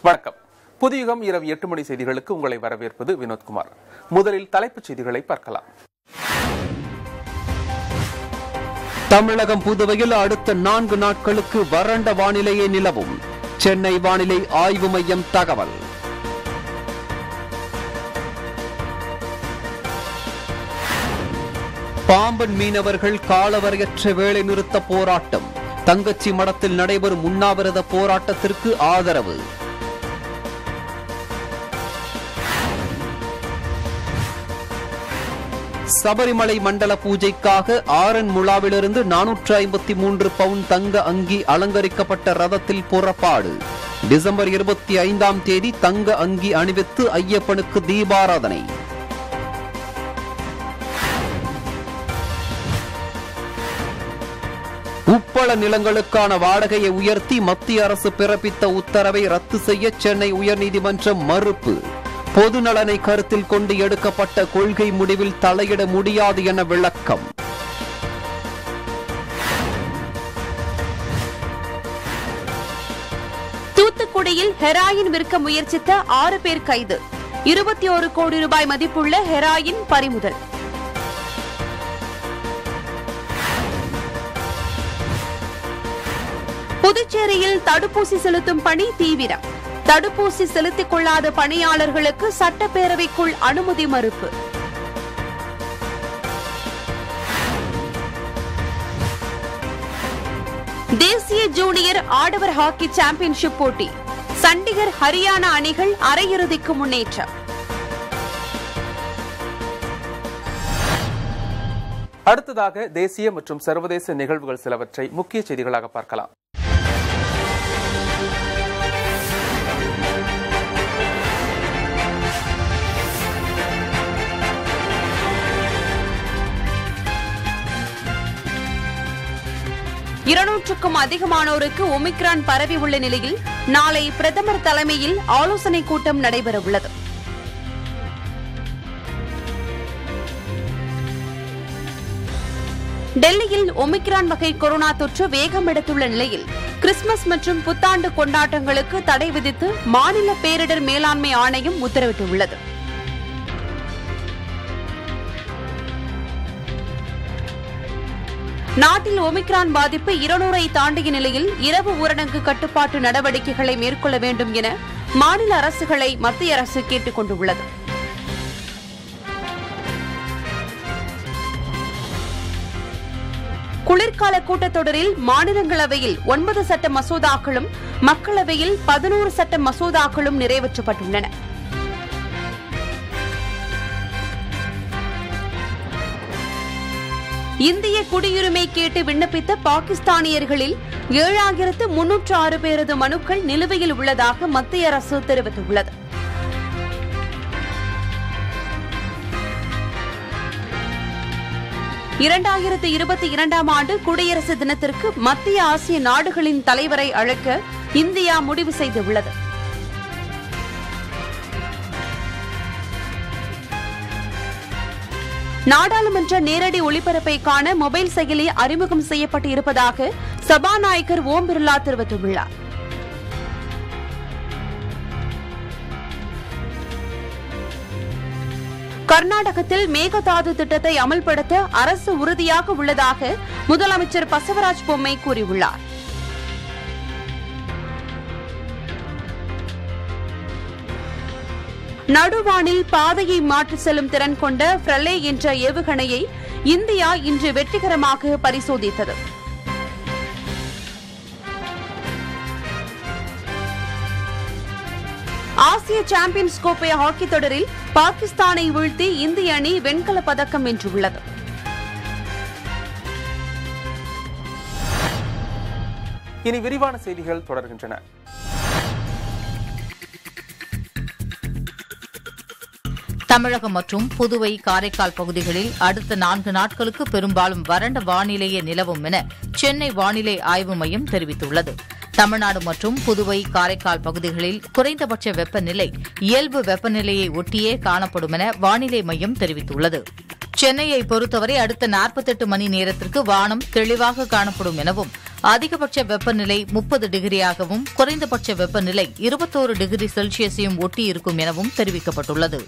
வணக்கம் புதியுகம் இரவு எட்டு மணி செய்திகளுக்கு உங்களை வரவேற்பது வினோத்குமார் முதலில் தலைப்புச் செய்திகளை பார்க்கலாம் தமிழகம் புதுவையில் அடுத்த நான்கு நாட்களுக்கு வறண்ட வானிலையே நிலவும் சென்னை வானிலை ஆய்வு மையம் தகவல் பாம்பன் மீனவர்கள் காலவரையற்ற வேலை நிறுத்த போராட்டம் தங்கச்சி மடத்தில் நடைபெறும் உண்ணாவிரத போராட்டத்திற்கு ஆதரவு சபரிமலை மண்டல பூஜைக்காக ஆரன் முலாவிலிருந்து நானூற்று ஐம்பத்தி மூன்று பவுன் தங்க அங்கி அலங்கரிக்கப்பட்ட ரதத்தில் புறப்பாடு டிசம்பர் இருபத்தி ஐந்தாம் தேதி தங்க அங்கி அணிவித்து ஐயப்பனுக்கு தீபாராதனை உப்பள நிலங்களுக்கான வாடகையை உயர்த்தி மத்திய அரசு பிறப்பித்த உத்தரவை ரத்து செய்ய சென்னை உயர்நீதிமன்றம் மறுப்பு பொது நலனை கருத்தில் கொண்டு எடுக்கப்பட்ட கொள்கை முடிவில் தலையிட முடியாது என விளக்கம் தூத்துக்குடியில் ஹெராயின் விற்க முயற்சித்த ஆறு பேர் கைது இருபத்தி ஒரு கோடி ரூபாய் மதிப்புள்ள ஹெராயின் பறிமுதல் புதுச்சேரியில் தடுப்பூசி செலுத்தும் பணி தீவிரம் தடுப்பூசி செலுத்திக் கொள்ளாத பணியாளர்களுக்கு சட்டப்பேரவைக்குள் அனுமதி மறுப்பு தேசிய ஜூனியர் ஆடவர் ஹாக்கி சாம்பியன்ஷிப் போட்டி சண்டிகர் ஹரியானா அணிகள் அரையிறுதிக்கு முன்னேற்றம் அடுத்ததாக தேசிய மற்றும் சர்வதேச நிகழ்வுகள் சிலவற்றை முக்கிய செய்திகளாக பார்க்கலாம் இருநூற்றுக்கும் அதிகமானோருக்கு ஒமிக்ரான் பரவி உள்ள நிலையில் நாளை பிரதமர் தலைமையில் ஆலோசனைக் கூட்டம் நடைபெறவுள்ளது டெல்லியில் ஒமிக்ரான் வகை கொரோனா தொற்று வேகம் எடுத்துள்ள நிலையில் கிறிஸ்துமஸ் மற்றும் புத்தாண்டு கொண்டாட்டங்களுக்கு தடை விதித்து மாநில பேரிடர் மேலாண்மை ஆணையம் உத்தரவிட்டுள்ளது நாட்டில் ஒமிக்ரான் பாதிப்பு இருநூறை தாண்டிய நிலையில் இரவு ஊரடங்கு கட்டுப்பாட்டு நடவடிக்கைகளை மேற்கொள்ள வேண்டும் என மாநில அரசுகளை மத்திய அரசு கேட்டுக் கொண்டுள்ளது குளிர்கால கூட்டத்தொடரில் மாநிலங்களவையில் ஒன்பது சட்ட மசோதாக்களும் மக்களவையில் பதினோரு சட்ட மசோதாக்களும் நிறைவேற்றப்பட்டுள்ளன இந்திய குடியுரிமை கேட்டு விண்ணப்பித்த பாகிஸ்தானியர்களில் ஏழாயிரத்து முன்னூற்று ஆறு பேரது மனுக்கள் நிலுவையில் உள்ளதாக மத்திய அரசு தெரிவித்துள்ளது இரண்டாயிரத்து இருபத்தி இரண்டாம் ஆண்டு குடியரசு தினத்திற்கு மத்திய ஆசிய நாடுகளின் தலைவரை அழைக்க இந்தியா முடிவு செய்துள்ளது நாடாளுமன்ற நேரடி ஒளிபரப்பை காண மொபைல் செயலி அறிமுகம் செய்யப்பட்டு இருப்பதாக சபாநாயகர் ஓம் பிர்லா தெரிவித்துள்ளார் கர்நாடகத்தில் மேகதாது திட்டத்தை அமல்படுத்த அரசு உறுதியாக உள்ளதாக முதலமைச்சர் பசவராஜ் பொம்மை கூறியுள்ளார் நடுவானில் பாதையை மாற்றி செல்லும் திறன் கொண்ட ஃப்ரலே என்ற ஏவுகணையை இந்தியா இன்று வெற்றிகரமாக பரிசோதித்தது ஆசிய சாம்பியன்ஸ் கோப்பை ஹாக்கி தொடரில் பாகிஸ்தானை வீழ்த்தி இந்திய அணி வெண்கலப் பதக்கம் வென்றுள்ளது இனி விரிவான செய்திகள் தொடர்கின்றன தமிழகம் மற்றும் புதுவை காரைக்கால் பகுதிகளில் அடுத்த நான்கு நாட்களுக்கு பெரும்பாலும் வறண்ட வானிலையே நிலவும் என சென்னை வானிலை ஆய்வு மையம் தெரிவித்துள்ளது தமிழ்நாடு மற்றும் புதுவை காரைக்கால் பகுதிகளில் குறைந்தபட்ச வெப்பநிலை இயல்பு வெப்பநிலையை ஒட்டியே காணப்படும் என வானிலை மையம் தெரிவித்துள்ளது சென்னையை பொறுத்தவரை அடுத்த 48 மணி நேரத்திற்கு வானம் தெளிவாக காணப்படும் எனவும் அதிகபட்ச வெப்பநிலை முப்பது டிகிரியாகவும் குறைந்தபட்ச வெப்பநிலை இருபத்தோரு டிகிரி செல்சியஸையும் ஒட்டியிருக்கும் எனவும் தெரிவிக்கப்பட்டுள்ளது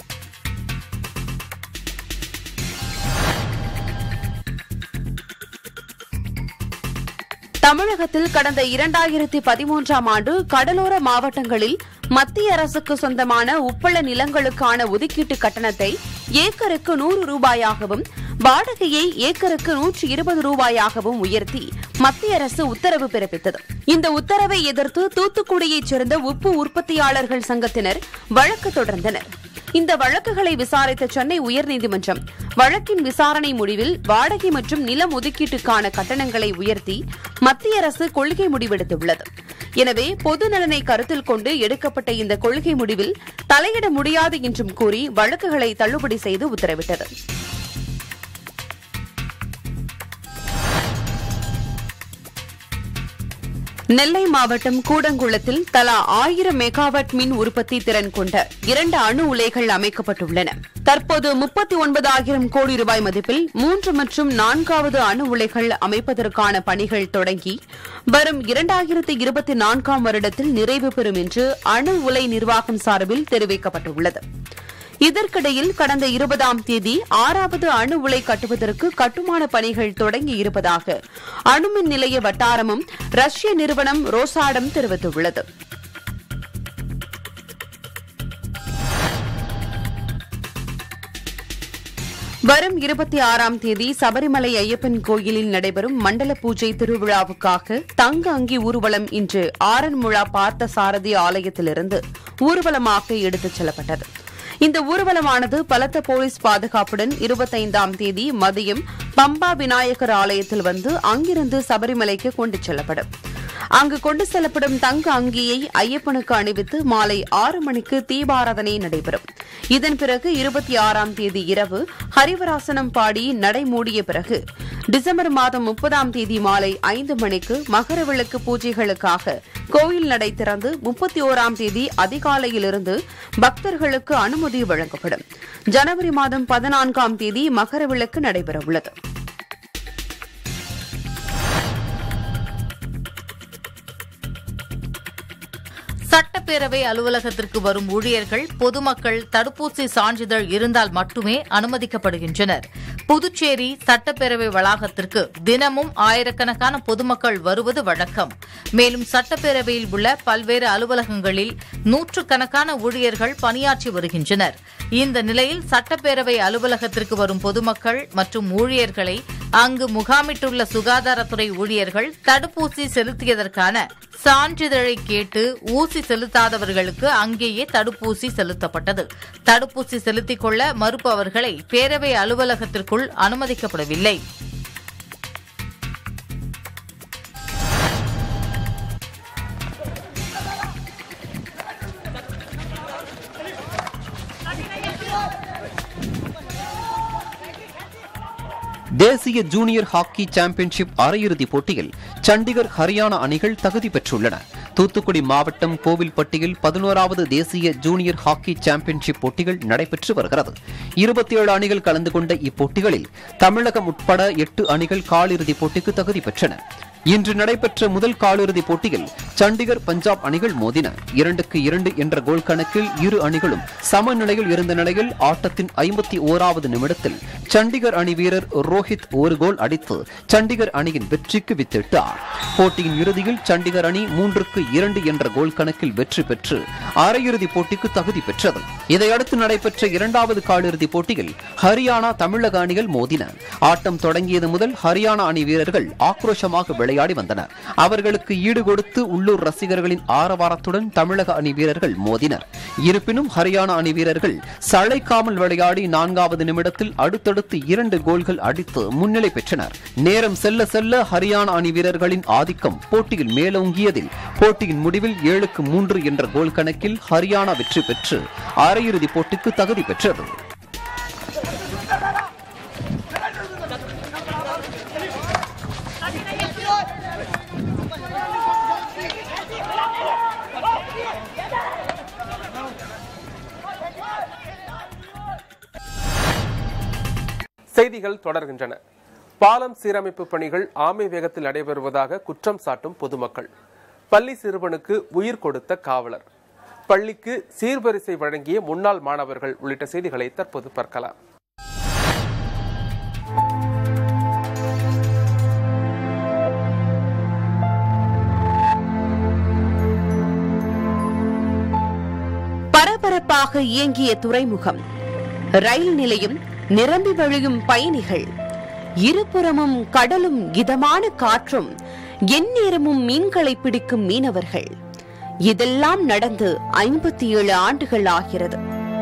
தமிழகத்தில் கடந்த இரண்டாயிரத்தி பதிமூன்றாம் ஆண்டு கடலோர மாவட்டங்களில் மத்திய அரசுக்கு சொந்தமான உப்பள நிலங்களுக்கான ஒதுக்கீட்டு கட்டணத்தை ஏக்கருக்கு நூறு ரூபாயாகவும் வாடகையை ஏக்கருக்கு நூற்றி இருபது ரூபாயாகவும் உயர்த்தி மத்திய அரசு உத்தரவு பிறப்பித்தது இந்த உத்தரவை எதிர்த்து தூத்துக்குடியைச் சேர்ந்த உப்பு உற்பத்தியாளர்கள் சங்கத்தினர் வழக்கு தொடர்ந்தனர் இந்த வழக்குகளை விசாரித்த சென்னை உயர்நீதிமன்றம் வழக்கின் விசாரணை முடிவில் வாடகை மற்றும் நிலம் ஒதுக்கீட்டுக்கான கட்டணங்களை உயர்த்தி மத்திய அரசு கொள்கை முடிவெடுத்துள்ளது எனவே பொது நலனை கருத்தில் கொண்டு எடுக்கப்பட்ட இந்த கொள்கை முடிவில் தலையிட முடியாது என்றும் கூறி வழக்குகளை தள்ளுபடி செய்து உத்தரவிட்டது நெல்லை மாவட்டம் கூடங்குளத்தில் தலா ஆயிரம் மெகாவாட் மின் உற்பத்தி திறன் கொண்ட இரண்டு அணு உலைகள் அமைக்கப்பட்டுள்ளன தற்போது முப்பத்தி ஒன்பதாயிரம் கோடி ரூபாய் மதிப்பில் மூன்று மற்றும் நான்காவது அணு உலைகள் அமைப்பதற்கான பணிகள் தொடங்கி வரும் இரண்டாயிரத்து இருபத்தி நான்காம் வருடத்தில் நிறைவு பெறும் என்று அணு உலை நிர்வாகம் சார்பில் தெரிவிக்கப்பட்டுள்ளது இதற்கிடையில் கடந்த இருபதாம் தேதி ஆறாவது அணு உலை கட்டுவதற்கு கட்டுமான பணிகள் தொடங்கி இருப்பதாக அணுமின் நிலைய வட்டாரமும் ரஷ்ய நிறுவனம் ரோசாடம் தெரிவித்துள்ளது வரும் இருபத்தி ஆறாம் தேதி சபரிமலை ஐயப்பன் கோயிலில் நடைபெறும் மண்டல பூஜை திருவிழாவுக்காக தங்க அங்கி ஊர்வலம் இன்று ஆரன்முழா பார்த்த சாரதி ஆலயத்திலிருந்து ஊர்வலமாக எடுத்துச் செல்லப்பட்டது இந்த ஊர்வலமானது பலத்த போலீஸ் பாதுகாப்புடன் இருபத்தைந்தாம் தேதி மதியம் பம்பா விநாயகர் ஆலயத்தில் வந்து அங்கிருந்து சபரிமலைக்கு கொண்டு செல்லப்படும் அங்கு கொண்டு செல்லப்படும் தங்க அங்கியை ஐயப்பனுக்கு அணிவித்து மாலை ஆறு மணிக்கு தீபாராதனை நடைபெறும் இதன் பிறகு இருபத்தி ஆறாம் தேதி இரவு ஹரிவராசனம் பாடி நடை மூடிய பிறகு டிசம்பர் மாதம் முப்பதாம் தேதி மாலை ஐந்து மணிக்கு மகர விளக்கு பூஜைகளுக்காக கோயில் நடை திறந்து முப்பத்தி ஓராம் தேதி அதிகாலையிலிருந்து பக்தர்களுக்கு அனுமதி வழங்கப்படும் ஜனவரி மாதம் பதினான்காம் தேதி மகர விளக்கு நடைபெறவுள்ளது சட்டப்பேரவை அலுவலகத்திற்கு வரும் ஊழியர்கள் பொதுமக்கள் தடுப்பூசி சான்றிதழ் இருந்தால் மட்டுமே அனுமதிக்கப்படுகின்றனர் புதுச்சேரி சட்டப்பேரவை வளாகத்திற்கு தினமும் ஆயிரக்கணக்கான பொதுமக்கள் வருவது வழக்கம் மேலும் சட்டப்பேரவையில் உள்ள பல்வேறு அலுவலகங்களில் நூற்றுக்கணக்கான ஊழியர்கள் பணியாற்றி வருகின்றனர் இந்த நிலையில் சட்டப்பேரவை அலுவலகத்திற்கு வரும் பொதுமக்கள் மற்றும் ஊழியர்களை அங்கு முகாமிட்டுள்ள சுகாதாரத்துறை ஊழியர்கள் தடுப்பூசி செலுத்தியதற்கான சான்றிதழை கேட்டு ஊசி செலுத்தாதவர்களுக்கு அங்கேயே தடுப்பூசி செலுத்தப்பட்டது தடுப்பூசி செலுத்திக் கொள்ள மறுப்பவர்களை பேரவை அலுவலகத்திற்குள் அனுமதிக்கப்படவில்லை தேசிய ஜூனியர் ஹாக்கி சாம்பியன்ஷிப் அரையிறுதிப் போட்டியில் சண்டிகர் ஹரியானா அணிகள் தகுதி பெற்றுள்ளன தூத்துக்குடி மாவட்டம் கோவில்பட்டியில் பதினோராவது தேசிய ஜூனியர் ஹாக்கி சாம்பியன்ஷிப் போட்டிகள் நடைபெற்று வருகிறது இருபத்தி ஏழு அணிகள் கலந்து கொண்ட இப்போட்டிகளில் தமிழகம் உட்பட எட்டு அணிகள் காலிறுதிப் போட்டிக்கு தகுதி பெற்றன இன்று நடைபெற்ற முதல் காலிறுதிப் போட்டியில் சண்டிகர் பஞ்சாப் அணிகள் மோதின இரண்டுக்கு இரண்டு என்ற கோல் கணக்கில் இரு அணிகளும் சமநிலையில் இருந்த நிலையில் ஆட்டத்தின் ஐம்பத்தி ஓராவது நிமிடத்தில் சண்டிகர் அணி வீரர் ரோஹித் ஒரு கோல் அடித்து சண்டிகர் அணியின் வெற்றிக்கு வித்திட்டார் போட்டியின் இறுதியில் சண்டிகர் அணி மூன்றுக்கு இரண்டு என்ற கோல் கணக்கில் வெற்றி பெற்று அரையிறுதிப் போட்டிக்கு தகுதி பெற்றது இதையடுத்து நடைபெற்ற இரண்டாவது காலிறுதிப் போட்டியில் ஹரியானா தமிழக அணிகள் மோதின ஆட்டம் தொடங்கியது முதல் ஹரியானா அணி வீரர்கள் ஆக்ரோஷமாக விளையாடி வந்தனர் அவர்களுக்கு ஈடு கொடுத்து உள்ளூர் ரசிகர்களின் ஆரவாரத்துடன் தமிழக அணி வீரர்கள் மோதினர் இருப்பினும் ஹரியானா அணி வீரர்கள் சளைக்காமல் விளையாடி நான்காவது நிமிடத்தில் அடுத்தடுத்து இரண்டு கோல்கள் அடித்து முன்னிலை பெற்றனர் நேரம் செல்ல செல்ல ஹரியானா அணி வீரர்களின் ஆதிக்கம் போட்டியில் மேலோங்கியதில் போட்டியின் முடிவில் ஏழுக்கு மூன்று என்ற கோல் கணக்கில் ஹரியானா வெற்றி பெற்று அரையிறுதிப் போட்டிக்கு தகுதி பெற்றது செய்திகள் தொடர்கின்றன பாலம் சீரமைப்பு பணிகள் ஆமை வேகத்தில் நடைபெறுவதாக குற்றம் சாட்டும் பொதுமக்கள் பள்ளி சிறுவனுக்கு உயிர் கொடுத்த காவலர் பள்ளிக்கு சீர்வரிசை வழங்கிய முன்னாள் மாணவர்கள் உள்ளிட்ட செய்திகளை தற்போது பார்க்கலாம் பரபரப்பாக இயங்கிய துறைமுகம் ரயில் நிலையம் நிரம்பி வழியும் பயணிகள் இருபுறமும் கடலும் இதமான காற்றும் எந்நேரமும் மீன்களை பிடிக்கும் மீனவர்கள் இதெல்லாம் நடந்து ஐம்பத்தி ஏழு ஆண்டுகள் ஆகிறது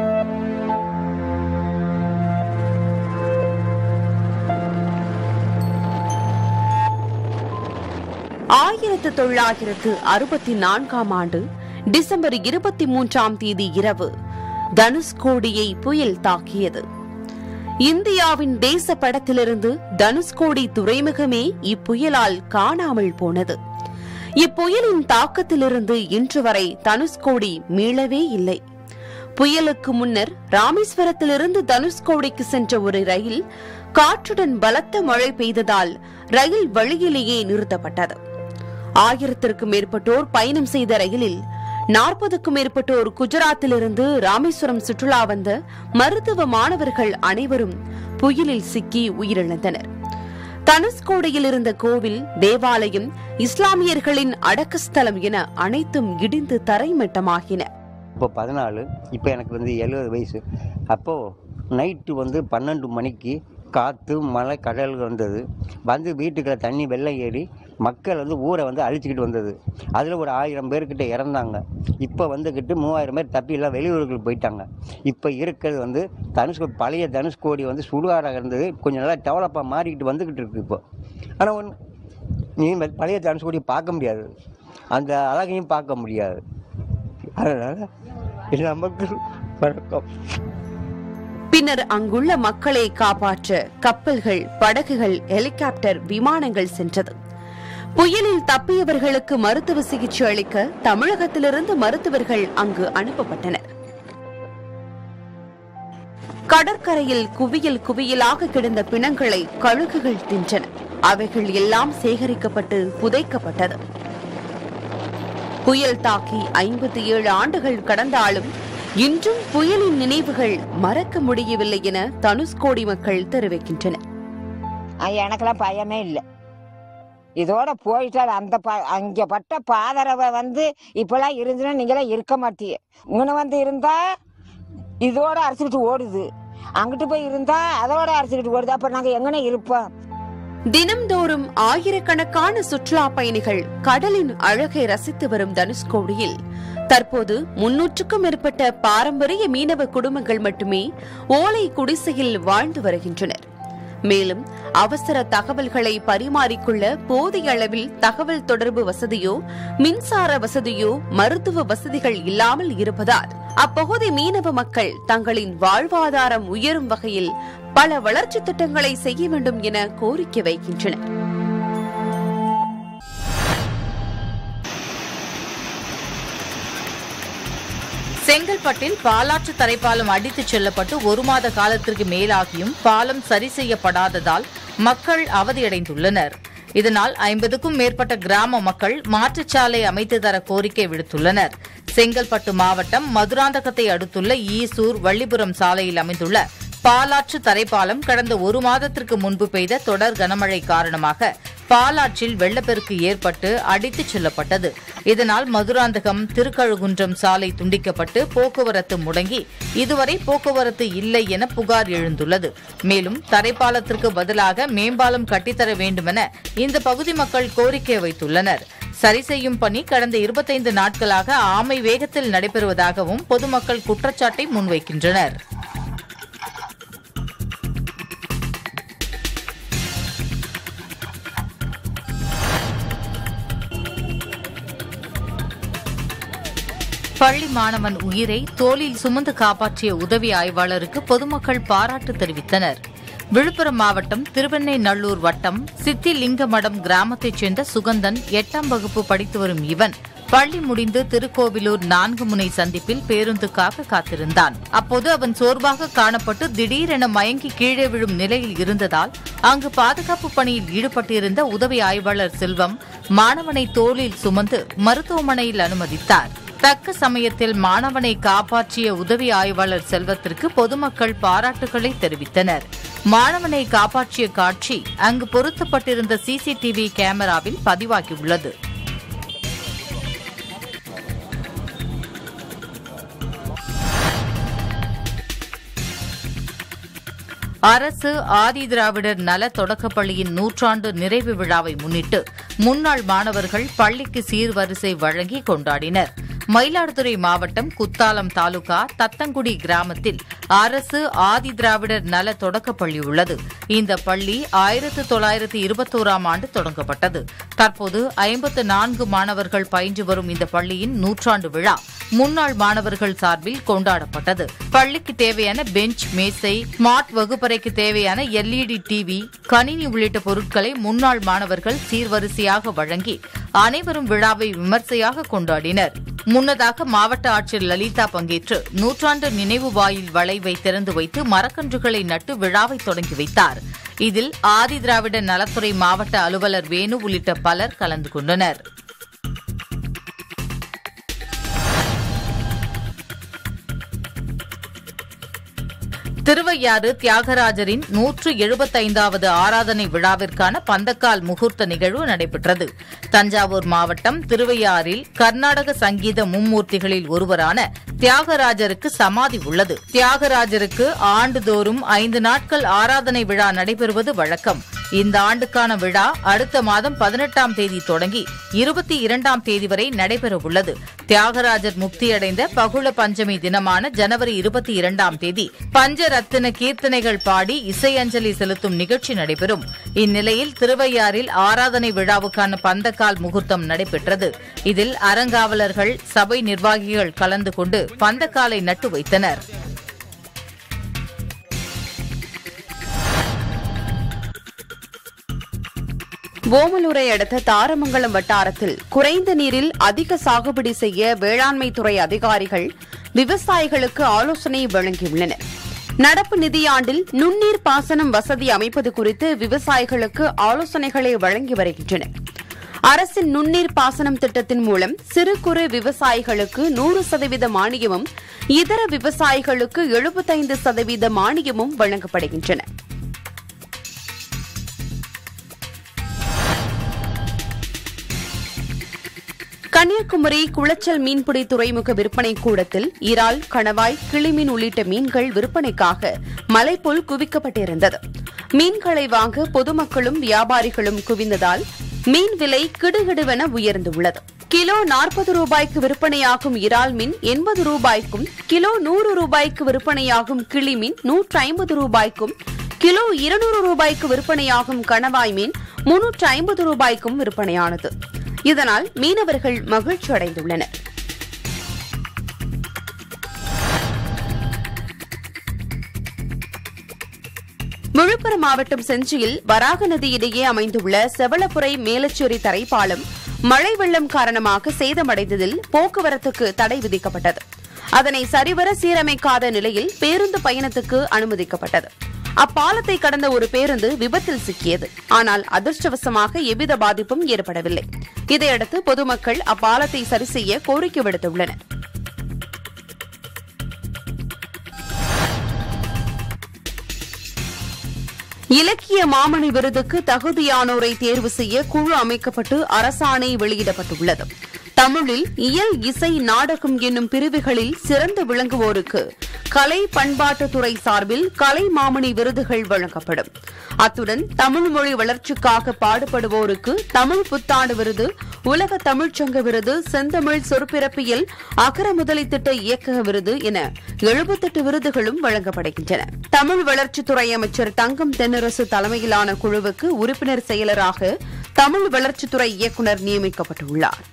ஆயிரத்து தொள்ளாயிரத்து அறுபத்தி நான்காம் ஆண்டு டிசம்பர் இருபத்தி மூன்றாம் தேதி இரவு தனுஷ்கோடியை புயல் தாக்கியது இந்தியாவின் தேச படத்திலிருந்து தனுஷ்கோடி துறைமுகமே இப்புயலால் காணாமல் போனது இப்புயலின் தாக்கத்திலிருந்து இன்று வரை தனுஷ்கோடி மீளவே இல்லை புயலுக்கு முன்னர் ராமேஸ்வரத்திலிருந்து தனுஷ்கோடிக்கு சென்ற ஒரு ரயில் காற்றுடன் பலத்த மழை பெய்ததால் ரயில் வழியிலேயே நிறுத்தப்பட்டது ஆயிரத்திற்கும் மேற்பட்டோர் பயணம் செய்த ரயிலில் நாற்பதுக்கும் மேற்பட்டோர் குஜராத்திலிருந்து ராமேஸ்வரம் சுற்றுலா வந்த மருத்துவ மாணவர்கள் அனைவரும் புயலில் சிக்கி உயிரிழந்தனர் தனுஷ்கோடியில் இருந்த கோவில் தேவாலயம் இஸ்லாமியர்களின் அடக்கஸ்தலம் என அனைத்தும் இடிந்து தரைமட்டமாகின இப்போ பதினாலு இப்போ எனக்கு வந்து எழுபது வயசு அப்போது நைட்டு வந்து பன்னெண்டு மணிக்கு காற்று மழை கடல் வந்தது வந்து வீட்டுக்குள்ள தண்ணி வெள்ளம் ஏறி மக்கள் வந்து ஊரை வந்து அழிச்சிக்கிட்டு வந்தது அதில் ஒரு ஆயிரம் பேர்கிட்ட இறந்தாங்க இப்போ வந்துக்கிட்டு மூவாயிரம் பேர் தப்பி எல்லாம் வெளியூர்களுக்கு போயிட்டாங்க இப்போ இருக்கிறது வந்து தனுஷ்கோ பழைய தனுஷ்கோடி வந்து சுடுகாடாக இருந்தது கொஞ்சம் நல்லா டெவலப்பாக மாறிக்கிட்டு வந்துக்கிட்டு இருக்கு இப்போ ஆனால் ஒன்று நீ பழைய தனுஷ்கோடி பார்க்க முடியாது அந்த அழகையும் பார்க்க முடியாது அதனால் நமக்கு வணக்கம் பின்னர் அங்குள்ள மக்களை காப்பாற்ற கப்பல்கள் படகுகள் ஹெலிகாப்டர் விமானங்கள் சென்றது புயலில் தப்பியவர்களுக்கு மருத்துவ சிகிச்சை அளிக்க தமிழகத்திலிருந்து மருத்துவர்கள் அங்கு அனுப்பப்பட்டனர் கடற்கரையில் குவியல் குவியலாக கிடந்த பிணங்களை கழுகுகள் தின்றன அவைகள் எல்லாம் சேகரிக்கப்பட்டு புதைக்கப்பட்டது புயல் தாக்கி ஐம்பத்தி ஏழு ஆண்டுகள் கடந்தாலும் இன்றும் புயலின் நினைவுகள் மறக்க முடியவில்லை என தனுஷ்கோடி மக்கள் தெரிவிக்கின்றனர் அஹ் எனக்கெல்லாம் பயமே இல்லை இதோட போயிட்டால் அந்த ப அங்கே பட்ட பாதரவை வந்து இப்பெல்லாம் இருந்துன்னா நீங்களாம் இருக்க மாட்டீங்க இங்கே வந்து இருந்தா இதோட அரைச்சிக்கிட்டு ஓடுது அங்கிட்டு போய் இருந்தா அதோட அரைச்சிக்கிட்டு ஓடுது அப்ப நாங்க எங்கனே இருப்போம் தினம்தோறும் ஆயிரக்கணக்கான சுற்றுலா பயணிகள் கடலின் அழகை ரசித்து வரும் தனுஷ்கோடியில் தற்போது முன்னூற்றுக்கும் மேற்பட்ட பாரம்பரிய மீனவ குடும்பங்கள் மட்டுமே ஓலை குடிசையில் வாழ்ந்து வருகின்றனர் மேலும் அவசர தகவல்களை பரிமாறிக்கொள்ள போதிய அளவில் தகவல் தொடர்பு வசதியோ மின்சார வசதியோ மருத்துவ வசதிகள் இல்லாமல் இருப்பதால் அப்பகுதி மீனவ மக்கள் தங்களின் வாழ்வாதாரம் உயரும் வகையில் பல வளர்ச்சி திட்டங்களை செய்ய வேண்டும் என கோரிக்கை வைக்கின்றனர் செங்கல்பட்டில் பாலாற்று தரைப்பாலம் அடித்துச் செல்லப்பட்டு ஒரு மாத காலத்திற்கு மேலாகியும் பாலம் சரி செய்யப்படாததால் மக்கள் அவதியடைந்துள்ளனர் இதனால் ஐம்பதுக்கும் மேற்பட்ட கிராம மக்கள் மாற்றுச்சாலை அமைத்து தர கோரிக்கை விடுத்துள்ளனர் செங்கல்பட்டு மாவட்டம் மதுராந்தகத்தை அடுத்துள்ள ஈசூர் வள்ளிபுரம் சாலையில் அமைந்துள்ள பாலாற்று தரைப்பாலம் கடந்த ஒரு மாதத்திற்கு முன்பு பெய்த தொடர் கனமழை காரணமாக பாலாற்றில் வெள்ளப்பெருக்கு ஏற்பட்டு அடித்துச் செல்லப்பட்டது இதனால் மதுராந்தகம் திருக்கழுகுன்றம் சாலை துண்டிக்கப்பட்டு போக்குவரத்து முடங்கி இதுவரை போக்குவரத்து இல்லை என புகார் எழுந்துள்ளது மேலும் தரைப்பாலத்திற்கு பதிலாக மேம்பாலம் கட்டித்தர வேண்டுமென இந்த பகுதி மக்கள் கோரிக்கை வைத்துள்ளனர் சரி செய்யும் பணி கடந்த இருபத்தைந்து நாட்களாக ஆமை வேகத்தில் நடைபெறுவதாகவும் பொதுமக்கள் குற்றச்சாட்டை முன்வைக்கின்றனர் பள்ளி மாணவன் உயிரை தோளில் சுமந்து காப்பாற்றிய உதவி ஆய்வாளருக்கு பொதுமக்கள் பாராட்டு தெரிவித்தனர் விழுப்புரம் மாவட்டம் திருவெண்ணெய்நல்லூர் வட்டம் சித்திலிங்கமடம் கிராமத்தைச் சேர்ந்த சுகந்தன் எட்டாம் வகுப்பு படித்து வரும் இவன் பள்ளி முடிந்து திருக்கோவிலூர் நான்கு முனை சந்திப்பில் பேருந்துக்காக காத்திருந்தான் அப்போது அவன் சோர்வாக காணப்பட்டு திடீரென மயங்கி கீழே விழும் நிலையில் இருந்ததால் அங்கு பாதுகாப்பு பணியில் ஈடுபட்டிருந்த உதவி ஆய்வாளர் செல்வம் மாணவனை தோளில் சுமந்து மருத்துவமனையில் அனுமதித்தார் தக்க சமயத்தில் மாணவனை காப்பாற்றிய உதவி ஆய்வாளர் செல்வத்திற்கு பொதுமக்கள் பாராட்டுகளை தெரிவித்தனர் மாணவனை காப்பாற்றிய காட்சி அங்கு பொருத்தப்பட்டிருந்த சிசிடிவி கேமராவில் பதிவாகியுள்ளது அரசு ஆதிதிராவிடர் நல தொடக்கப்பள்ளியின் நூற்றாண்டு நிறைவு விழாவை முன்னிட்டு முன்னாள் மாணவர்கள் பள்ளிக்கு சீர்வரிசை வழங்கி கொண்டாடினர் மயிலாடுதுறை மாவட்டம் குத்தாலம் தாலுகா தத்தங்குடி கிராமத்தில் அரசு ஆதிதிராவிடர் நல தொடக்கப்பள்ளி உள்ளது இந்த பள்ளி ஆயிரத்து தொள்ளாயிரத்து இருபத்தோராம் ஆண்டு தொடங்கப்பட்டது தற்போது ஐம்பத்து நான்கு மாணவர்கள் பயின்று வரும் இந்த பள்ளியின் நூற்றாண்டு விழா முன்னாள் மாணவர்கள் சார்பில் கொண்டாடப்பட்டது பள்ளிக்கு தேவையான பெஞ்ச் மேசை ஸ்மார்ட் வகுப்பறைக்கு தேவையான எல்இடி டிவி கணினி உள்ளிட்ட பொருட்களை முன்னாள் மாணவர்கள் சீர்வரிசையாக வழங்கி அனைவரும் விழாவை விமர்சையாக கொண்டாடினர் முன்னதாக மாவட்ட ஆட்சியர் லலிதா பங்கேற்று நூற்றாண்டு நினைவு வாயில் வளைவை திறந்து வைத்து மரக்கன்றுகளை நட்டு விழாவை தொடங்கி வைத்தார் இதில் ஆதிதிராவிட நலத்துறை மாவட்ட அலுவலர் வேணு உள்ளிட்ட பலர் கலந்து கொண்டனர் திருவையாறு தியாகராஜரின் நூற்று எழுபத்தைந்தாவது ஆராதனை விழாவிற்கான பந்தக்கால் முகூர்த்த நிகழ்வு நடைபெற்றது தஞ்சாவூர் மாவட்டம் திருவையாறில் கர்நாடக சங்கீத மும்மூர்த்திகளில் ஒருவரான தியாகராஜருக்கு சமாதி உள்ளது தியாகராஜருக்கு ஆண்டுதோறும் ஐந்து நாட்கள் ஆராதனை விழா நடைபெறுவது வழக்கம் இந்த ஆண்டுக்கான விழா அடுத்த மாதம் பதினெட்டாம் தேதி தொடங்கி இருபத்தி இரண்டாம் தேதி வரை நடைபெறவுள்ளது தியாகராஜர் முக்தியடைந்த பகுள பஞ்சமி தினமான ஜனவரி இருபத்தி இரண்டாம் தேதி பஞ்சரத்தின கீர்த்தனைகள் பாடி இசையஞ்சலி செலுத்தும் நிகழ்ச்சி நடைபெறும் இந்நிலையில் திருவையாறில் ஆராதனை விழாவுக்கான பந்தக்கால் முகூர்த்தம் நடைபெற்றது இதில் அறங்காவலர்கள் சபை நிர்வாகிகள் கலந்து கொண்டு பந்தக்காலை நட்டு வைத்தனர் ஓமலூரை அடுத்த தாரமங்கலம் வட்டாரத்தில் குறைந்த நீரில் அதிக சாகுபடி செய்ய வேளாண்மை துறை அதிகாரிகள் விவசாயிகளுக்கு ஆலோசனை வழங்கியுள்ளனர் நடப்பு நிதியாண்டில் நுண்ணீர் பாசனம் வசதி அமைப்பது குறித்து விவசாயிகளுக்கு ஆலோசனைகளை வழங்கி வருகின்றனர் அரசின் நுண்ணீர் பாசனம் திட்டத்தின் மூலம் சிறு குறு விவசாயிகளுக்கு நூறு சதவீத மானியமும் இதர விவசாயிகளுக்கு எழுபத்தைந்து சதவீத மானியமும் வழங்கப்படுகின்றன கன்னியாகுமரி குளச்சல் மீன்பிடி துறைமுக விற்பனை கூடத்தில் இறால் கணவாய் கிளிமீன் உள்ளிட்ட மீன்கள் விற்பனைக்காக மலை போல் குவிக்கப்பட்டிருந்தது மீன்களை வாங்க பொதுமக்களும் வியாபாரிகளும் குவிந்ததால் மீன் விலை கிடுகிடுவென உயர்ந்துள்ளது கிலோ நாற்பது ரூபாய்க்கு விற்பனையாகும் இறால் மீன் எண்பது ரூபாய்க்கும் கிலோ நூறு ரூபாய்க்கு விற்பனையாகும் கிளி மீன் நூற்றி ஐம்பது ரூபாய்க்கும் கிலோ இருநூறு ரூபாய்க்கு விற்பனையாகும் கணவாய் மீன் முன்னூற்று ஐம்பது ரூபாய்க்கும் விற்பனையானது இதனால் மீனவர்கள் மகிழ்ச்சி அடைந்துள்ளனர் விழுப்புரம் மாவட்டம் செஞ்சியில் வராக நதி இடையே அமைந்துள்ள செவளப்புரை மேலச்சேரி தரைப்பாலம் மழை வெள்ளம் காரணமாக சேதமடைந்ததில் போக்குவரத்துக்கு தடை விதிக்கப்பட்டது அதனை சரிவர சீரமைக்காத நிலையில் பேருந்து பயணத்துக்கு அனுமதிக்கப்பட்டது அப்பாலத்தை கடந்த ஒரு பேருந்து விபத்தில் சிக்கியது ஆனால் அதிர்ஷ்டவசமாக எவ்வித பாதிப்பும் ஏற்படவில்லை இதையடுத்து பொதுமக்கள் அப்பாலத்தை சரி செய்ய கோரிக்கை விடுத்துள்ளனர் இலக்கிய மாமணி விருதுக்கு தகுதியானோரை தேர்வு செய்ய குழு அமைக்கப்பட்டு அரசாணை வெளியிடப்பட்டுள்ளது தமிழில் இயல் இசை நாடகம் என்னும் பிரிவுகளில் சிறந்து விளங்குவோருக்கு கலை பண்பாட்டுத்துறை சார்பில் கலை மாமணி விருதுகள் வழங்கப்படும் அத்துடன் தமிழ் மொழி வளர்ச்சிக்காக பாடுபடுவோருக்கு தமிழ் புத்தாண்டு விருது உலக தமிழ்ச்சங்க விருது செந்தமிழ் சொற்பிறப்பியல் அகர முதலி திட்ட இயக்கக விருது என எழுபத்தெட்டு விருதுகளும் வழங்கப்படுகின்றன தமிழ் வளர்ச்சித்துறை அமைச்சர் தங்கம் தென்னரசு தலைமையிலான குழுவுக்கு உறுப்பினர் செயலராக தமிழ் வளர்ச்சித்துறை இயக்குநர் நியமிக்கப்பட்டுள்ளார்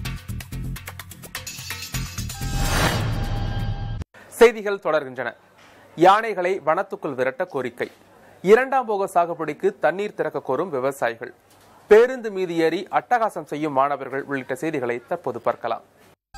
செய்திகள் தொடர்கின்றன யானைகளை வனத்துக்குள் விரட்ட கோரிக்கை இரண்டாம் போக சாகுபடிக்கு தண்ணீர் திறக்க கோரும் விவசாயிகள் பேருந்து மீது ஏறி அட்டகாசம் செய்யும் மாணவர்கள் உள்ளிட்ட செய்திகளை தற்போது பார்க்கலாம்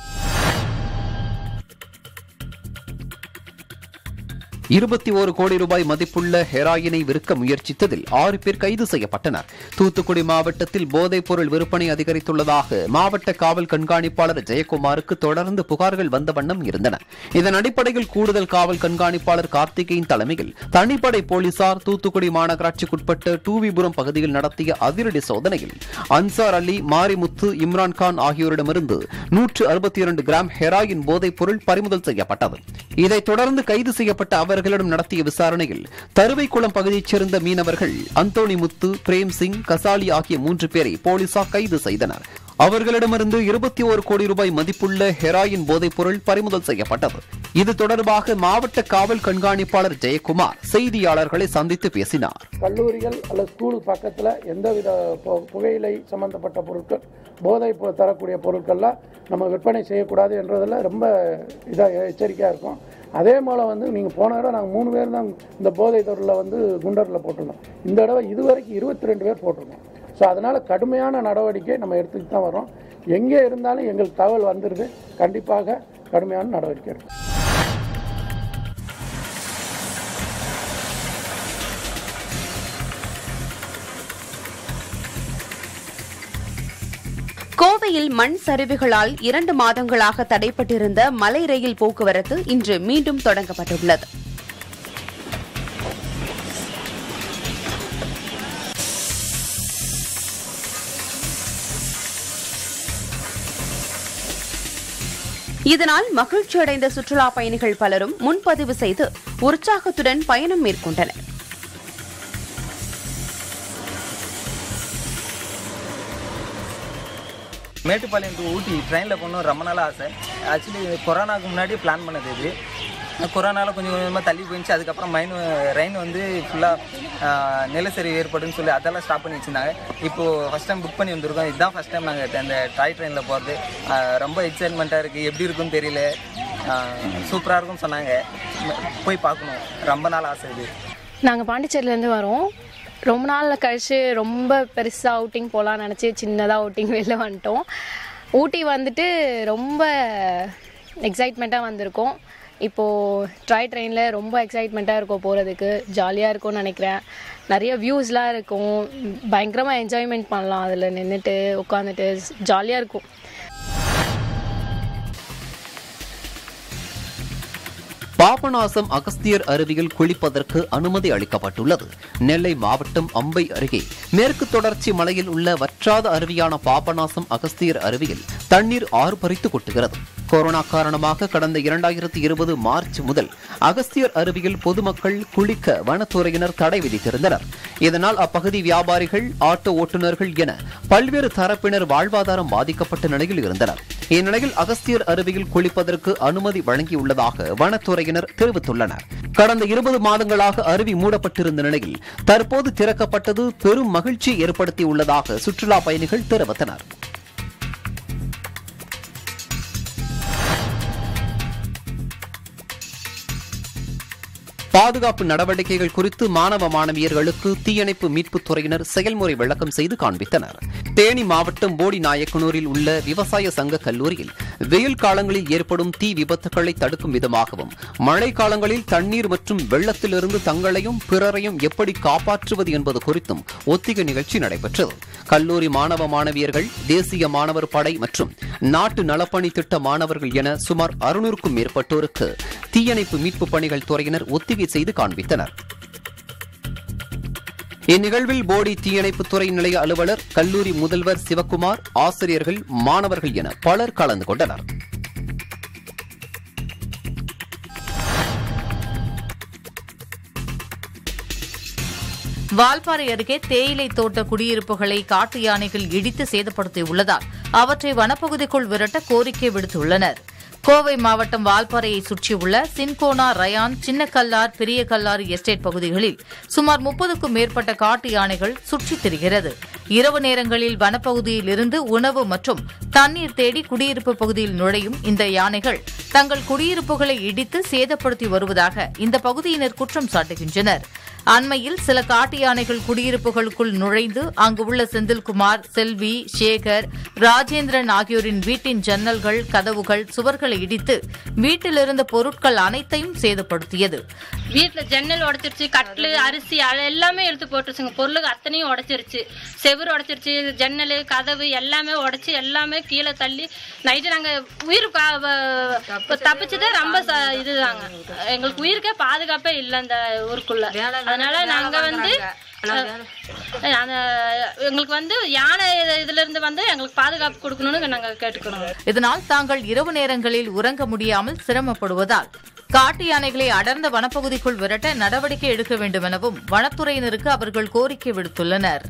இருபத்தி ஒரு கோடி ரூபாய் மதிப்புள்ள ஹெராயினை விற்க முயற்சித்ததில் ஆறு பேர் கைது செய்யப்பட்டனர் தூத்துக்குடி மாவட்டத்தில் போதைப் பொருள் விற்பனை அதிகரித்துள்ளதாக மாவட்ட காவல் கண்காணிப்பாளர் ஜெயக்குமாருக்கு தொடர்ந்து புகார்கள் வந்த வண்ணம் இருந்தன இதன் அடிப்படையில் கூடுதல் காவல் கண்காணிப்பாளர் கார்த்திகேயன் தலைமையில் தனிப்படை போலீசார் தூத்துக்குடி மாநகராட்சிக்குட்பட்ட டூவிபுரம் பகுதியில் நடத்திய அதிரடி சோதனையில் அன்சார் அலி மாரிமுத்து இம்ரான்கான் ஆகியோரிடமிருந்து நூற்று அறுபத்தி இரண்டு கிராம் ஹெராயின் போதைப் பொருள் பறிமுதல் செய்யப்பட்டது இதைத் தொடர்ந்து கைது செய்யப்பட்ட அவர்களிடம் நடத்திய விசாரணையில் தருவைக்குளம் பகுதியைச் சேர்ந்த மீனவர்கள் அந்தோணி முத்து பிரேம் சிங் கசாலி ஆகிய மூன்று பேரை போலீசார் கைது செய்தனர் அவர்களிடமிருந்து இருபத்தி ஒரு கோடி ரூபாய் மதிப்புள்ள ஹெராயின் போதைப் பொருள் பறிமுதல் செய்யப்பட்டது இது தொடர்பாக மாவட்ட காவல் கண்காணிப்பாளர் ஜெயக்குமார் செய்தியாளர்களை சந்தித்து பேசினார் கல்லூரிகள் அல்லது ஸ்கூல் பக்கத்தில் எந்தவித பு- புகையிலை சம்பந்தப்பட்ட பொருட்கள் போதை பொ- தரக்கூடிய பொருட்கள்லாம் நம்ம விற்பனை செய்யக்கூடாது என்றதில் ரொம்ப இதாக எச்சரிக்கையாக இருக்கும் அதே போல் வந்து நீங்கள் போன தடவை நாங்கள் மூணு பேர் தான் இந்த போதை பொருளில் வந்து குண்டரில் போட்டிருந்தோம் இந்த தடவை இதுவரைக்கும் இருபத்தி ரெண்டு பேர் போட்டிருக்கோம் ஸோ அதனால் கடுமையான நடவடிக்கை நம்ம எடுத்துக்கிட்டு தான் வரோம் எங்கே இருந்தாலும் எங்களுக்கு தகவல் வந்துடுது கண்டிப்பாக கடுமையான நடவடிக்கை எடுக்கும் கோவையில் மண் சரிவுகளால் இரண்டு மாதங்களாக தடைப்பட்டிருந்த மலை ரயில் போக்குவரத்து இன்று மீண்டும் தொடங்கப்பட்டுள்ளது இதனால் மகிழ்ச்சியடைந்த சுற்றுலா பயணிகள் பலரும் முன்பதிவு செய்து உற்சாகத்துடன் பயணம் மேற்கொண்டனர் மேட்டுப்பாளையம் to ஊட்டி ட்ரெயினில் போகணும் ரொம்ப நாள் ஆசை ஆக்சுவலி கொரோனாக்கு முன்னாடி பிளான் பண்ணது இது கொரோனாவில் கொஞ்சம் கொஞ்சமாக தள்ளி போயிடுச்சு அதுக்கப்புறம் மைன் ரெயின் வந்து ஃபுல்லாக நிலச்சரிவு ஏற்படுன்னு சொல்லி அதெல்லாம் ஸ்டாப் பண்ணி வச்சுருந்தாங்க இப்போது ஃபஸ்ட் டைம் புக் பண்ணி வந்திருக்கோம் இதுதான் ஃபஸ்ட் டைம் நாங்கள் அந்த டாய் ட்ரெயினில் போகிறது ரொம்ப எக்ஸைட்மெண்ட்டாக இருக்குது எப்படி இருக்குன்னு தெரியல சூப்பராக இருக்கும்னு சொன்னாங்க போய் பார்க்கணும் ரொம்ப நாள் ஆசை இது நாங்கள் பாண்டிச்சேரியிலேருந்து வரோம் ரொம்ப நாள் கழிச்சு ரொம்ப பெருசாக அவுட்டிங் போகலான்னு நினச்சி சின்னதாக அவுட்டிங் வெளில வந்துட்டோம் ஊட்டி வந்துட்டு ரொம்ப எக்ஸைட்மெண்ட்டாக வந்திருக்கோம் இப்போது ட்ராய் ட்ரெயினில் ரொம்ப எக்ஸைட்மெண்ட்டாக இருக்கும் போகிறதுக்கு ஜாலியாக இருக்கும்னு நினைக்கிறேன் நிறைய வியூஸ்லாம் இருக்கும் பயங்கரமாக என்ஜாய்மெண்ட் பண்ணலாம் அதில் நின்றுட்டு உட்காந்துட்டு ஜாலியாக இருக்கும் பாபநாசம் அகஸ்தியர் அருவியில் குளிப்பதற்கு அனுமதி அளிக்கப்பட்டுள்ளது நெல்லை மாவட்டம் அம்பை அருகே மேற்கு தொடர்ச்சி மலையில் உள்ள வற்றாத அருவியான பாபநாசம் அகஸ்தியர் அருவியில் தண்ணீர் ஆர்ப்பரித்து கொட்டுகிறது கொரோனா காரணமாக கடந்த இரண்டாயிரத்தி இருபது மார்ச் முதல் அகஸ்தியர் அருவியில் பொதுமக்கள் குளிக்க வனத்துறையினர் தடை விதித்திருந்தனர் இதனால் அப்பகுதி வியாபாரிகள் ஆட்டோ ஓட்டுநர்கள் என பல்வேறு தரப்பினர் வாழ்வாதாரம் பாதிக்கப்பட்ட நிலையில் இருந்தனர் இந்நிலையில் அகஸ்தியர் அருவியில் குளிப்பதற்கு அனுமதி வழங்கியுள்ளதாக வனத்துறையினர் தெரிவித்துள்ளனர் கடந்த இருபது மாதங்களாக அருவி மூடப்பட்டிருந்த நிலையில் தற்போது திறக்கப்பட்டது பெரும் மகிழ்ச்சி ஏற்படுத்தியுள்ளதாக சுற்றுலா பயணிகள் தெரிவித்தனர் பாதுகாப்பு நடவடிக்கைகள் குறித்து மாணவ மாணவியர்களுக்கு தீயணைப்பு மீட்புத் துறையினர் செயல்முறை விளக்கம் செய்து காண்பித்தனர் தேனி மாவட்டம் போடி நாயக்கனூரில் உள்ள விவசாய சங்க கல்லூரியில் வெயில் காலங்களில் ஏற்படும் தீ விபத்துகளை தடுக்கும் விதமாகவும் மழை காலங்களில் தண்ணீர் மற்றும் வெள்ளத்திலிருந்து தங்களையும் பிறரையும் எப்படி காப்பாற்றுவது என்பது குறித்தும் ஒத்திகை நிகழ்ச்சி நடைபெற்றது கல்லூரி மாணவ மாணவியர்கள் தேசிய மாணவர் படை மற்றும் நாட்டு நலப்பணி திட்ட மாணவர்கள் என சுமார் அறுநூறுக்கும் மேற்பட்டோருக்கு தீயணைப்பு மீட்பு பணிகள் துறையினர் ஒத்திகை செய்து காண்பித்தனர் இந்நிகழ்வில் போடி தீயணைப்புத் துறை நிலைய அலுவலர் கல்லூரி முதல்வர் சிவக்குமார் ஆசிரியர்கள் மாணவர்கள் என பலர் கலந்து கொண்டனர் வால்பாறை அருகே தேயிலை தோட்ட குடியிருப்புகளை காட்டு யானைகள் இடித்து சேதப்படுத்தியுள்ளதால் அவற்றை வனப்பகுதிக்குள் விரட்ட கோரிக்கை விடுத்துள்ளனர் கோவை மாவட்டம் வால்பாறையை சுற்றியுள்ள சின்கோனா ரயான் சின்னக்கல்லார் பெரிய கல்லாறு எஸ்டேட் பகுதிகளில் சுமார் முப்பதுக்கும் மேற்பட்ட காட்டு யானைகள் சுற்றித் திரிகிறது இரவு நேரங்களில் வனப்பகுதியில் இருந்து உணவு மற்றும் தண்ணீர் தேடி குடியிருப்பு பகுதியில் நுழையும் இந்த யானைகள் தங்கள் குடியிருப்புகளை இடித்து சேதப்படுத்தி வருவதாக இந்த பகுதியினர் குற்றம் சாட்டுகின்றனர் அண்மையில் சில காட்டு யானைகள் குடியிருப்புகளுக்குள் நுழைந்து அங்கு உள்ள செந்தில்குமார் செல்வி சேகர் ராஜேந்திரன் ஆகியோரின் வீட்டின் ஜன்னல்கள் கதவுகள் சுவர்களை இடித்து வீட்டில் இருந்த பொருட்கள் அனைத்தையும் சேதப்படுத்தியது வீட்டுல ஜன்னல் உடைச்சிருச்சு கட்டில் அரிசி அ- எல்லாமே எடுத்து போட்டுருச்சுங்க பொருளுக்கு அத்தனையும் உடைச்சிருச்சு செவுரு உடைச்சிருச்சு ஜன்னல் கதவு எல்லாமே உடைச்சு எல்லாமே கீழே தள்ளி நைட்டு நாங்க உயிர் பா- வ- தப்பிச்சதே ரொம்ப ச- இதுதாங்க எங்களுக்கு உயிருக்கே பாதுகாப்பே இல்லை அந்த ஊருக்குள்ள அதனால நாங்க வந்து அஹ், அந்த எங்களுக்கு வந்து யானை இது- இதுல இருந்து வந்து எங்களுக்கு பாதுகாப்பு கொடுக்கணும்னு நாங்க கேட்டுக்கிறோம் இதனால் தாங்கள் இரவு நேரங்களில் உறங்க முடியாமல் சிரமப்படுவதால் காட்டு யானைகளை அடர்ந்த வனப்பகுதிக்குள் விரட்ட நடவடிக்கை எடுக்க வேண்டும் எனவும் வனத்துறையினருக்கு அவர்கள் கோரிக்கை விடுத்துள்ளனர்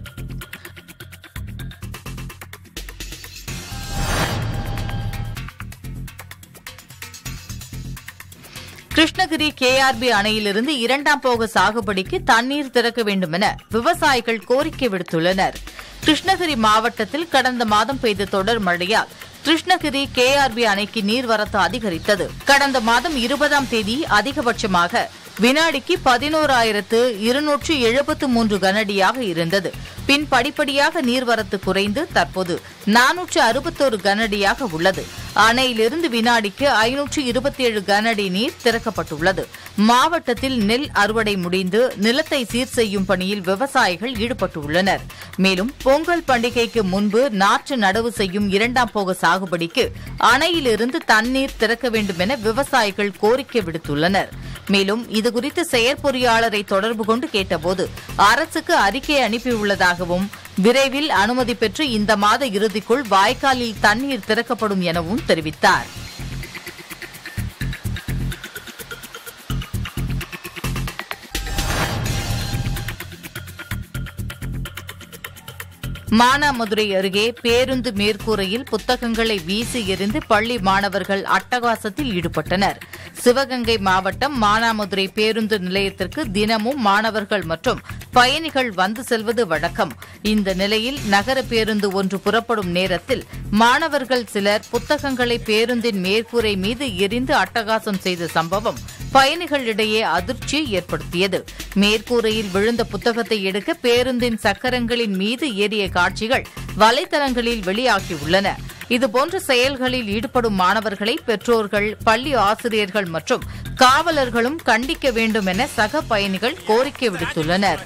கிருஷ்ணகிரி கேஆர்பி அணையிலிருந்து இரண்டாம் போக சாகுபடிக்கு தண்ணீர் திறக்க வேண்டும் என விவசாயிகள் கோரிக்கை விடுத்துள்ளனர் கிருஷ்ணகிரி மாவட்டத்தில் கடந்த மாதம் பெய்த தொடர் மழையால் கிருஷ்ணகிரி கேஆர்பி அணைக்கு நீர்வரத்து அதிகரித்தது கடந்த மாதம் இருபதாம் தேதி அதிகபட்சமாக வினாடிக்கு பதினோராயிரத்து இருநூற்று எழுபத்து மூன்று கனஅடியாக இருந்தது பின் படிப்படியாக நீர்வரத்து குறைந்து தற்போது நானூற்று அறுபத்தோரு கனஅடியாக உள்ளது அணையிலிருந்து வினாடிக்கு ஐநூற்று இருபத்தி ஏழு கனஅடி நீர் திறக்கப்பட்டுள்ளது மாவட்டத்தில் நெல் அறுவடை முடிந்து நிலத்தை சீர் செய்யும் பணியில் விவசாயிகள் ஈடுபட்டுள்ளனர் மேலும் பொங்கல் பண்டிகைக்கு முன்பு நாற்று நடவு செய்யும் இரண்டாம் போக சாகுபடிக்கு அணையிலிருந்து தண்ணீர் திறக்க வேண்டும் என விவசாயிகள் கோரிக்கை விடுத்துள்ளனர் மேலும் இதுகுறித்து செயற்பொறியாளரை தொடர்பு கொண்டு கேட்டபோது அரசுக்கு அறிக்கை அனுப்பியுள்ளதாகவும் விரைவில் அனுமதி பெற்று இந்த மாத இறுதிக்குள் வாய்க்காலில் தண்ணீர் திறக்கப்படும் எனவும் தெரிவித்தார் மானாமதுரை அருகே பேருந்து மேற்கூரையில் புத்தகங்களை வீசி எறிந்து பள்ளி மாணவர்கள் அட்டகாசத்தில் ஈடுபட்டனர் சிவகங்கை மாவட்டம் மானாமதுரை பேருந்து நிலையத்திற்கு தினமும் மாணவர்கள் மற்றும் பயணிகள் வந்து செல்வது வழக்கம் இந்த நிலையில் நகர பேருந்து ஒன்று புறப்படும் நேரத்தில் மாணவர்கள் சிலர் புத்தகங்களை பேருந்தின் மேற்கூரை மீது எரிந்து அட்டகாசம் செய்த சம்பவம் பயணிகளிடையே அதிர்ச்சியை ஏற்படுத்தியது மேற்கூரையில் விழுந்த புத்தகத்தை எடுக்க பேருந்தின் சக்கரங்களின் மீது ஏறிய காட்சிகள் வலைதளங்களில் வெளியாகியுள்ளன இதுபோன்ற செயல்களில் ஈடுபடும் மாணவர்களை பெற்றோர்கள் பள்ளி ஆசிரியர்கள் மற்றும் காவலர்களும் கண்டிக்க வேண்டும் என சக பயணிகள் கோரிக்கை விடுத்துள்ளனர்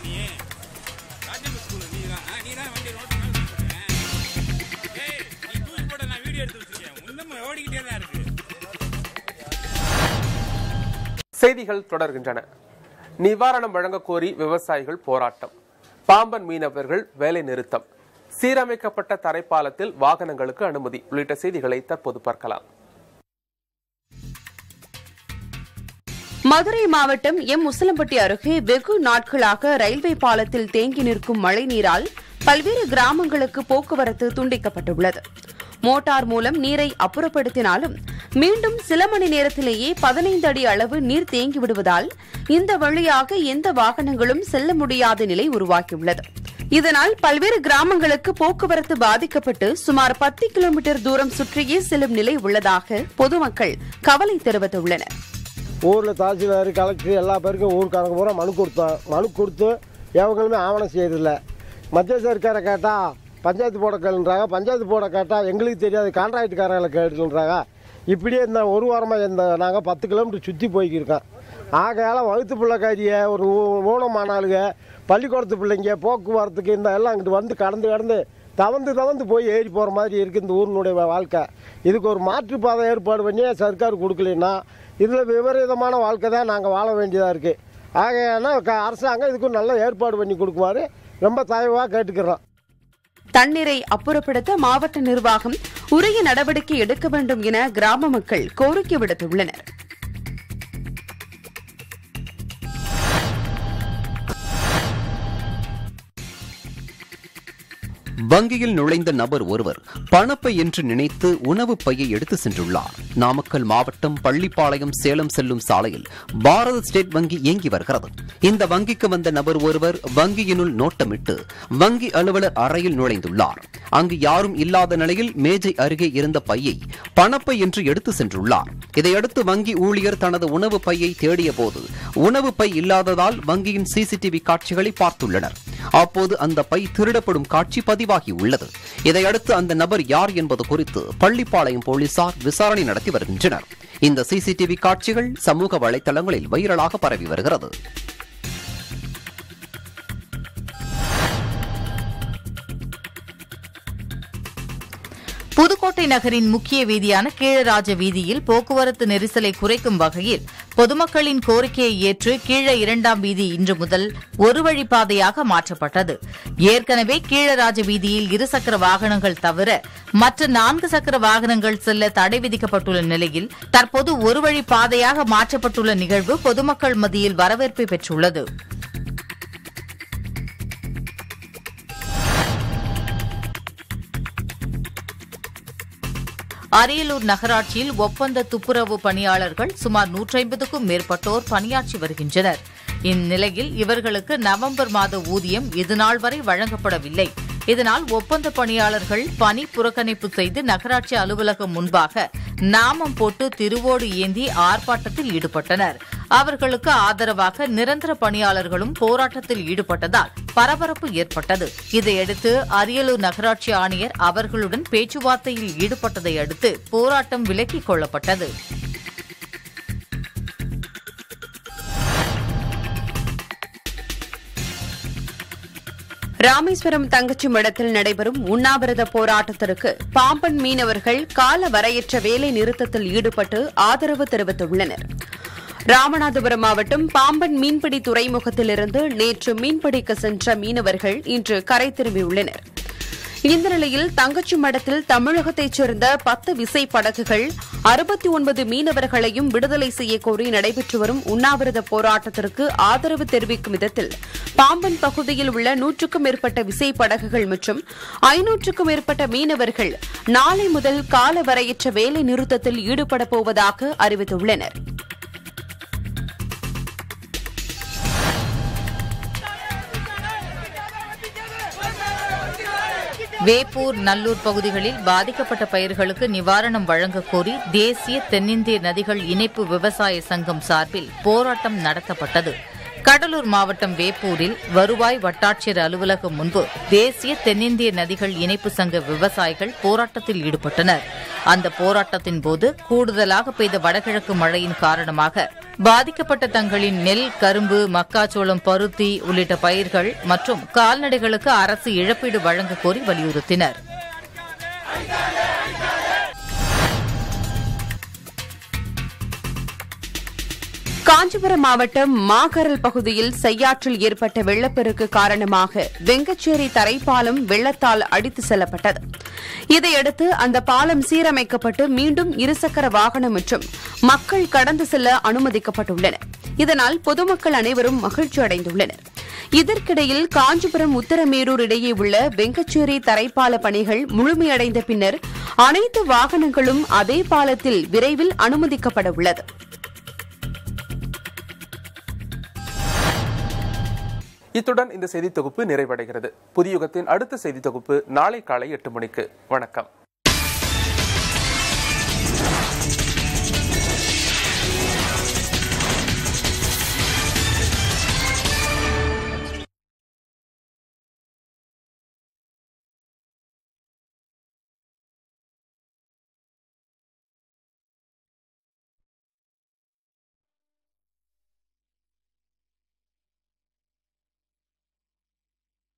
செய்திகள் தொடர்கின்றன நிவாரணம் வழங்கக் கோரி விவசாயிகள் போராட்டம் பாம்பன் மீனவர்கள் வேலை நிறுத்தம் சீரமைக்கப்பட்ட தரைப்பாலத்தில் வாகனங்களுக்கு அனுமதி உள்ளிட்ட செய்திகளை தற்போது பார்க்கலாம் மதுரை மாவட்டம் எம் முசலம்பட்டி அருகே வெகு நாட்களாக ரயில்வே பாலத்தில் தேங்கி நிற்கும் மழைநீரால் பல்வேறு கிராமங்களுக்கு போக்குவரத்து துண்டிக்கப்பட்டுள்ளது மோட்டார் மூலம் நீரை அப்புறப்படுத்தினாலும் மீண்டும் சில மணி நேரத்திலேயே பதினைந்து அடி அளவு நீர் தேங்கி விடுவதால் இந்த வழியாக எந்த வாகனங்களும் செல்ல முடியாத நிலை உருவாகியுள்ளது இதனால் பல்வேறு கிராமங்களுக்கு போக்குவரத்து பாதிக்கப்பட்டு சுமார் பத்து கிலோமீட்டர் தூரம் சுற்றியே செல்லும் நிலை உள்ளதாக பொதுமக்கள் கவலை தெரிவித்துள்ளனர் ஊரில் தாசில்தார் கலெக்டர் எல்லா பேருக்கும் ஊருக்காரங்க பூரா மனு கொடுத்தோம் மனு கொடுத்து எவங்களுமே ஆவணம் செய்யறதில்ல மத்திய சர்க்காரை கேட்டால் பஞ்சாயத்து போட கேளுன்றாங்க பஞ்சாயத்து போட கேட்டால் எங்களுக்கு தெரியாது கான்ட்ராக்டுக்காரங்களை கேட்டுன்றாங்க இப்படியே இந்த ஒரு வாரமாக இந்த நாங்கள் பத்து கிலோமீட்டர் சுற்றி போய்க்கிருக்கோம் ஆகையால் வகுத்து பிள்ளைக்காரியை ஒரு ஊ- ஊனமான ஆளுங்க பள்ளிக்கூடத்து பிள்ளைங்க போக்குவரத்துக்கு இந்த எல்லாம் அங்கிட்டு வந்து கடந்து கடந்து தவந்து தவந்து போய் ஏறி போகிற மாதிரி இருக்குது இந்த ஊரினுடைய வாழ்க்கை இதுக்கு ஒரு மாற்றுப்பாதை ஏற்பாடு பண்ணி சர்க்கார் கொடுக்கலன்னா இதில் விபரீதமான வாழ்க்கை தான் நாங்கள் வாழ வேண்டியதாக இருக்குது ஆகையானா க- அரசாங்கம் இதுக்கு ஒரு நல்ல ஏற்பாடு பண்ணி கொடுக்குமாறு ரொம்ப தயவாக கேட்டுக்கிறோம் தண்ணீரை அப்புறப்படுத்த மாவட்ட நிர்வாகம் உரிய நடவடிக்கை எடுக்க வேண்டும் என கிராம மக்கள் கோரிக்கை விடுத்துள்ளனர் வங்கியில் நுழைந்த நபர் ஒருவர் பணப்பை என்று நினைத்து உணவு பையை எடுத்து சென்றுள்ளார் நாமக்கல் மாவட்டம் பள்ளிப்பாளையம் சேலம் செல்லும் சாலையில் பாரத ஸ்டேட் வங்கி இயங்கி வருகிறது இந்த வங்கிக்கு வந்த நபர் ஒருவர் வங்கியினுள் நோட்டமிட்டு வங்கி அலுவலர் அறையில் நுழைந்துள்ளார் அங்கு யாரும் இல்லாத நிலையில் மேஜை அருகே இருந்த பையை பணப்பை என்று எடுத்து சென்றுள்ளார் இதையடுத்து வங்கி ஊழியர் தனது உணவு பையை தேடிய போது உணவு பை இல்லாததால் வங்கியின் சிசிடிவி காட்சிகளை பார்த்துள்ளனர் அப்போது அந்த பை திருடப்படும் காட்சி பதிவாகி உள்ளது இதையடுத்து அந்த நபர் யார் என்பது குறித்து பள்ளிப்பாளையம் போலீசார் விசாரணை நடத்தி வருகின்றனர் இந்த சிசிடிவி காட்சிகள் சமூக வலைதளங்களில் வைரலாக பரவி வருகிறது புதுக்கோட்டை நகரின் முக்கிய வீதியான கீழராஜ வீதியில் போக்குவரத்து நெரிசலை குறைக்கும் வகையில் பொதுமக்களின் கோரிக்கையை ஏற்று கீழ இரண்டாம் வீதி இன்று முதல் ஒரு வழிப்பாதையாக மாற்றப்பட்டது ஏற்கனவே கீழராஜ வீதியில் இருசக்கர வாகனங்கள் தவிர மற்ற நான்கு சக்கர வாகனங்கள் செல்ல தடை விதிக்கப்பட்டுள்ள நிலையில் தற்போது ஒரு வழி பாதையாக மாற்றப்பட்டுள்ள நிகழ்வு பொதுமக்கள் மத்தியில் வரவேற்பை பெற்றுள்ளது அரியலூர் நகராட்சியில் ஒப்பந்த துப்புரவு பணியாளர்கள் சுமார் நூற்றி ஐம்பதுக்கும் மேற்பட்டோர் பணியாற்றி வருகின்றனர் இந்நிலையில் இவர்களுக்கு நவம்பர் மாத ஊதியம் இதுநாள் வரை வழங்கப்படவில்லை இதனால் ஒப்பந்த பணியாளர்கள் பணி புறக்கணிப்பு செய்து நகராட்சி அலுவலகம் முன்பாக நாமம் போட்டு திருவோடு ஏந்தி ஆர்ப்பாட்டத்தில் ஈடுபட்டனர் அவர்களுக்கு ஆதரவாக நிரந்தர பணியாளர்களும் போராட்டத்தில் ஈடுபட்டதால் பரபரப்பு ஏற்பட்டது இதையடுத்து அரியலூர் நகராட்சி ஆணையர் அவர்களுடன் பேச்சுவார்த்தையில் ஈடுபட்டதை அடுத்து போராட்டம் விலக்கிக் கொள்ளப்பட்டது ராமேஸ்வரம் தங்கச்சி மடத்தில் நடைபெறும் உண்ணாவிரத போராட்டத்திற்கு பாம்பன் மீனவர்கள் கால வரையற்ற வேலை நிறுத்தத்தில் ஈடுபட்டு ஆதரவு தெரிவித்துள்ளனர் ராமநாதபுரம் மாவட்டம் பாம்பன் மீன்பிடி துறைமுகத்திலிருந்து நேற்று மீன்பிடிக்க சென்ற மீனவர்கள் இன்று கரை திரும்பியுள்ளனர் இந்த நிலையில் தங்கச்சி மடத்தில் தமிழகத்தைச் சேர்ந்த பத்து விசை படகுகள் அறுபத்தி ஒன்பது மீனவர்களையும் விடுதலை செய்யக்கோரி நடைபெற்று வரும் உண்ணாவிரத போராட்டத்திற்கு ஆதரவு தெரிவிக்கும் விதத்தில் பாம்பன் பகுதியில் உள்ள நூற்றுக்கும் மேற்பட்ட விசை படகுகள் மற்றும் ஐநூற்றுக்கும் மேற்பட்ட மீனவர்கள் நாளை முதல் கால வரையற்ற வேலை நிறுத்தத்தில் ஈடுபடப் போவதாக அறிவித்துள்ளனர் வேப்பூர் நல்லூர் பகுதிகளில் பாதிக்கப்பட்ட பயிர்களுக்கு நிவாரணம் வழங்கக் கோரி தேசிய தென்னிந்திய நதிகள் இணைப்பு விவசாய சங்கம் சார்பில் போராட்டம் நடத்தப்பட்டது கடலூர் மாவட்டம் வேப்பூரில் வருவாய் வட்டாட்சியர் அலுவலகம் முன்பு தேசிய தென்னிந்திய நதிகள் இணைப்பு சங்க விவசாயிகள் போராட்டத்தில் ஈடுபட்டனர் அந்த போராட்டத்தின் போது கூடுதலாக பெய்த வடகிழக்கு மழையின் காரணமாக பாதிக்கப்பட்ட தங்களின் நெல் கரும்பு மக்காச்சோளம் பருத்தி உள்ளிட்ட பயிர்கள் மற்றும் கால்நடைகளுக்கு அரசு இழப்பீடு வழங்க கோரி வலியுறுத்தினர் காஞ்சிபுரம் மாவட்டம் மாகரல் பகுதியில் செய்யாற்றில் ஏற்பட்ட வெள்ளப்பெருக்கு காரணமாக வெங்கச்சேரி தரைப்பாலம் வெள்ளத்தால் அடித்து செல்லப்பட்டது இதையடுத்து அந்த பாலம் சீரமைக்கப்பட்டு மீண்டும் இருசக்கர வாகனம் மற்றும் மக்கள் கடந்து செல்ல அனுமதிக்கப்பட்டுள்ளனர் இதனால் பொதுமக்கள் அனைவரும் மகிழ்ச்சி அடைந்துள்ளனர் இதற்கிடையில் காஞ்சிபுரம் உத்தரமேரூர் இடையே உள்ள வெங்கச்சேரி தரைப்பால பணிகள் முழுமையடைந்த பின்னர் அனைத்து வாகனங்களும் அதே பாலத்தில் விரைவில் அனுமதிக்கப்பட உள்ளது இத்துடன் இந்த செய்தி தொகுப்பு நிறைவடைகிறது புதியுகத்தின் அடுத்த செய்தி தொகுப்பு நாளை காலை எட்டு மணிக்கு வணக்கம்